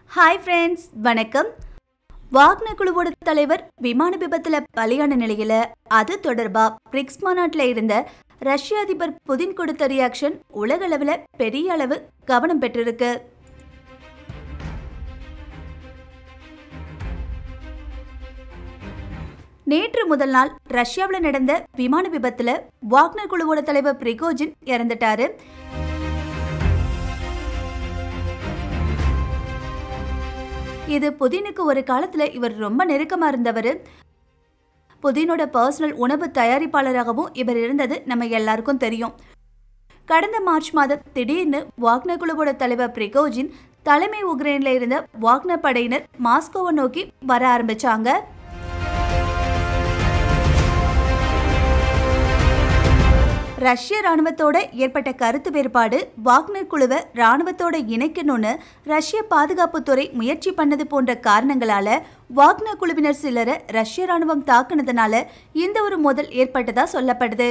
hi friends வணக்கம் Wagner குழுவோட தலைவர் விமான விபத்துல பலியான நிலையில அது தொடர்பா பிரிக்ஸ் மாநாட்டில் இருந்த ரஷ்ய அதிபர் புதின் கொடுத்த ரியாக்ஷன் உலக அளவுல பெரிய அளவு கவனம் பெற்றிருக்கு நேற்று முதல் நாள் ரஷ்யாவில் நடந்த விமான விபத்துல வாக்னர் குழுவோட தலைவர் பிரிகோஜின் இறந்துட்டாரு இது புதினுக்கு ஒரு காலத்துல இவர் ரொம்ப நெருக்கமா இருந்தவர் புதினோட பர்சனல் உணவு தயாரிப்பாளராகவும் இவர் இருந்தது நம்ம எல்லாருக்கும் தெரியும் கடந்த மார்ச் மாதம் திடீர்னு வாக்னர் குழுவோட தலைவர் பிரிகோஜின் தலைமை உக்ரைன்ல இருந்த வாக்னர் படையினர் மாஸ்கோவை நோக்கி வர ஆரம்பிச்சாங்க ரஷ்ய ராணுவத்தோட ஏற்பட்ட கருத்து வேறுபாடு வாக்னர் குழுவை ராணுவத்தோட இணைக்கணும்னு ரஷ்ய பாதுகாப்புத்துறை முயற்சி பண்ணது போன்ற காரணங்களால வாக்னர் குழுவினர் சிலரை ரஷ்ய ராணுவம் தாக்குனதுனால இந்த ஒரு மோதல் ஏற்பட்டதா சொல்லப்படுது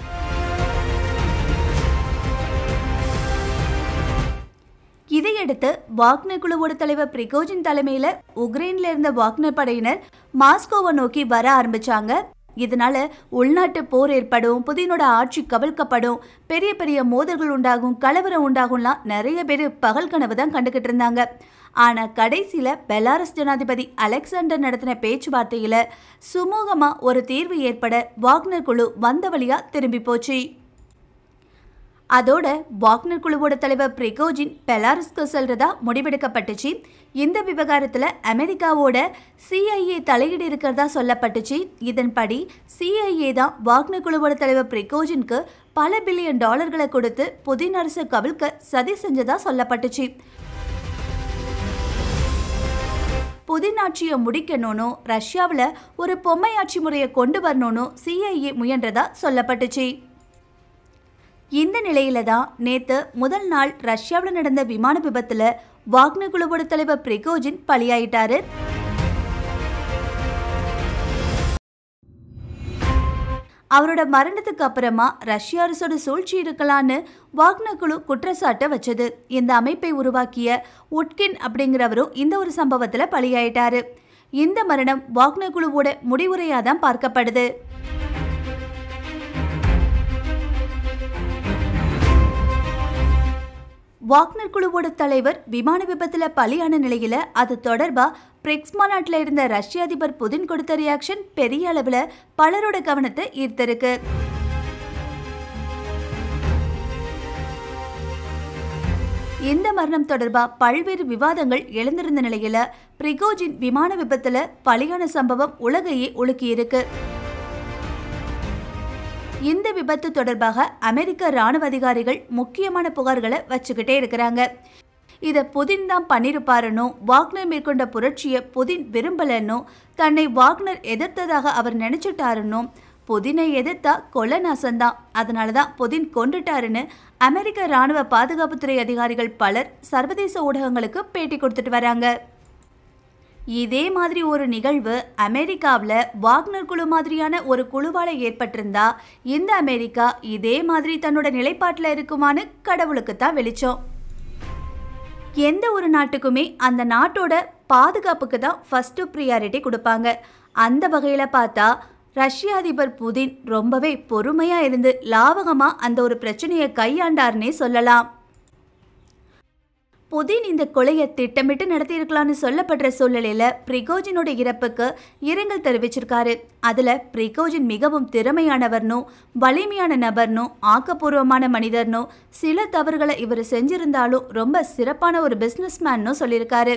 இதையடுத்து வாக்னர் குழுவோட தலைவர் பிரிகோஜின் தலைமையில உக்ரைன்ல இருந்த வாக்னர் படையினர் மாஸ்கோவை நோக்கி வர ஆரம்பிச்சாங்க இதனால உள்நாட்டு போர் ஏற்படும் புதினோட ஆட்சி கவிழ்க்கப்படும் பெரிய பெரிய மோதல்கள் உண்டாகும் கலவரம் உண்டாகும்லாம் நிறைய பேர் பகல் கனவு தான் கண்டுகிட்டு இருந்தாங்க ஆனா கடைசியில பெலாரஸ் ஜனாதிபதி அலெக்சாண்டர் நடத்தின பேச்சுவார்த்தையில சுமூகமா ஒரு தீர்வு ஏற்பட வாக்னர் குழு வந்த வழியா திரும்பி போச்சு அதோட வாக்னர் குழுவோட தலைவர் பிரிகோஜின் பெலாரஸ்க்கு செல்றதா முடிவெடுக்கப்பட்டுச்சு இந்த விவகாரத்துல அமெரிக்காவோட சிஐஏ தலையீடு இருக்கிறதா சொல்லப்பட்டுச்சு இதன்படி சிஐஏ தான் வாக்னர் குழுவோட தலைவர் பிரிகோஜின்க்கு பல பில்லியன் டாலர்களை கொடுத்து புதின் அரசு கவிழ்க்க சதி செஞ்சதா சொல்லப்பட்டுச்சு புதின் ஆட்சியை முடிக்கணும்னு ரஷ்யாவில் ஒரு பொம்மை ஆட்சி முறையை கொண்டு வரணும்னு சிஐஏ முயன்றதா சொல்லப்பட்டுச்சு இந்த நிலையில தான் நேத்து முதல் நாள் ரஷ்யாவில் நடந்த விமான விபத்துல வாக்னர் குழுவோட தலைவர் பிரிகோஜின் பலியாயிட்டாரு அவரோட மரணத்துக்கு அப்புறமா ரஷ்ய அரசோட சூழ்ச்சி இருக்கலான்னு வாக்னர் குழு குற்றச்சாட்டை வச்சது இந்த அமைப்பை உருவாக்கிய உட்கின் அப்படிங்கிறவரும் இந்த ஒரு சம்பவத்தில் பலியாயிட்டாரு இந்த மரணம் வாக்னர் குழுவோட முடிவுரையாக தான் பார்க்கப்படுது வாக்னர் குழுவோட தலைவர் விமான விபத்துல பலியான நிலையில அது தொடர்பா பிரிக்ஸ் மாநாட்டில் இருந்த ரஷ்ய அதிபர் புதின் கொடுத்த ரியாக்ஷன் பெரிய அளவுல பலரோட கவனத்தை ஈர்த்திருக்கு இந்த மரணம் தொடர்பா பல்வேறு விவாதங்கள் எழுந்திருந்த நிலையில பிரிகோஜின் விமான விபத்துல பலியான சம்பவம் உலகையே உலுக்கியிருக்கு இந்த விபத்து தொடர்பாக அமெரிக்க ராணுவ அதிகாரிகள் முக்கியமான புகார்களை வச்சுக்கிட்டே இருக்கிறாங்க இதை புதின் தான் பண்ணிருப்பாருன்னு வாக்னர் மேற்கொண்ட புரட்சியை புதின் விரும்பலன்னும் தன்னை வாக்னர் எதிர்த்ததாக அவர் நினைச்சிட்டாருன்னும் புதினை எதிர்த்தா கொலை நாசம்தான் அதனால தான் புதின் கொண்டுட்டாருன்னு அமெரிக்க ராணுவ பாதுகாப்புத்துறை அதிகாரிகள் பலர் சர்வதேச ஊடகங்களுக்கு பேட்டி கொடுத்துட்டு வராங்க இதே மாதிரி ஒரு நிகழ்வு அமெரிக்காவில் வாக்னர் குழு மாதிரியான ஒரு குழுவால ஏற்பட்டிருந்தா இந்த அமெரிக்கா இதே மாதிரி தன்னோட நிலைப்பாட்டில் இருக்குமான்னு கடவுளுக்கு தான் வெளிச்சம் எந்த ஒரு நாட்டுக்குமே அந்த நாட்டோட பாதுகாப்புக்கு தான் ஃபர்ஸ்ட் ப்ரியாரிட்டி கொடுப்பாங்க அந்த வகையில் பார்த்தா ரஷ்ய அதிபர் புதின் ரொம்பவே பொறுமையாக இருந்து லாவகமாக அந்த ஒரு பிரச்சனையை கையாண்டார்னே சொல்லலாம் புதின் இந்த கொலையை திட்டமிட்டு நடத்தியிருக்கலாம்னு சொல்லப்படுற சூழ்நிலையில பிரிகோஜினோட இறப்புக்கு இரங்கல் தெரிவிச்சிருக்காரு அதுல பிரிகோஜின் மிகவும் திறமையானவர்னும் வலிமையான நபர்னும் ஆக்கப்பூர்வமான மனிதர்னும் சில தவறுகளை இவர் செஞ்சிருந்தாலும் ரொம்ப சிறப்பான ஒரு பிசினஸ்மேன்னும் சொல்லியிருக்காரு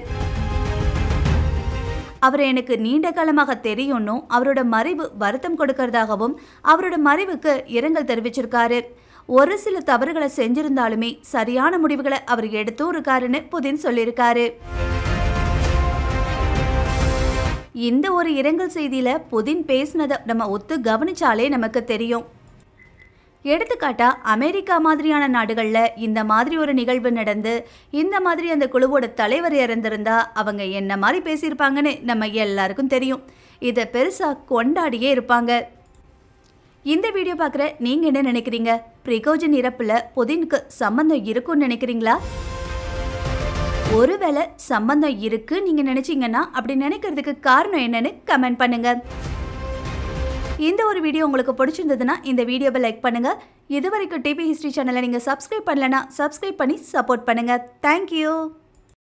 அவர் எனக்கு நீண்ட காலமாக தெரியும்னும் அவரோட மறைவு வருத்தம் கொடுக்கறதாகவும் அவரோட மறைவுக்கு இரங்கல் தெரிவிச்சிருக்காரு ஒரு சில தவறுகளை செஞ்சிருந்தாலுமே சரியான முடிவுகளை அவர் எடுத்தும் இருக்காருன்னு புதின் சொல்லியிருக்காரு இந்த ஒரு இரங்கல் செய்தியில புதின் பேசினதை நம்ம ஒத்து கவனிச்சாலே நமக்கு தெரியும் எடுத்துக்காட்டா அமெரிக்கா மாதிரியான நாடுகளில் இந்த மாதிரி ஒரு நிகழ்வு நடந்து இந்த மாதிரி அந்த குழுவோட தலைவர் இறந்திருந்தா அவங்க என்ன மாதிரி பேசியிருப்பாங்கன்னு நம்ம எல்லாருக்கும் தெரியும் இதை பெருசாக கொண்டாடியே இருப்பாங்க இந்த வீடியோ பார்க்குற நீங்கள் என்ன நினைக்கிறீங்க பிரிகோஜன் இறப்பில் புதினுக்கு சம்மந்தம் இருக்கும்னு நினைக்கிறீங்களா ஒருவேளை சம்பந்தம் இருக்கு நீங்க நினைச்சீங்கன்னா அப்படி நினைக்கிறதுக்கு காரணம் என்னன்னு கமெண்ட் பண்ணுங்க இந்த ஒரு வீடியோ உங்களுக்கு பிடிச்சிருந்ததுன்னா இந்த வீடியோவை லைக் பண்ணுங்க இது வரைக்கும் டிபி ஹிஸ்ட்ரி சேனலை நீங்க சப்ஸ்கிரைப் பண்ணலனா சப்ஸ்கிரைப் பண்ணி சப்போர்ட் பண்ணுங்க தேங்க்யூ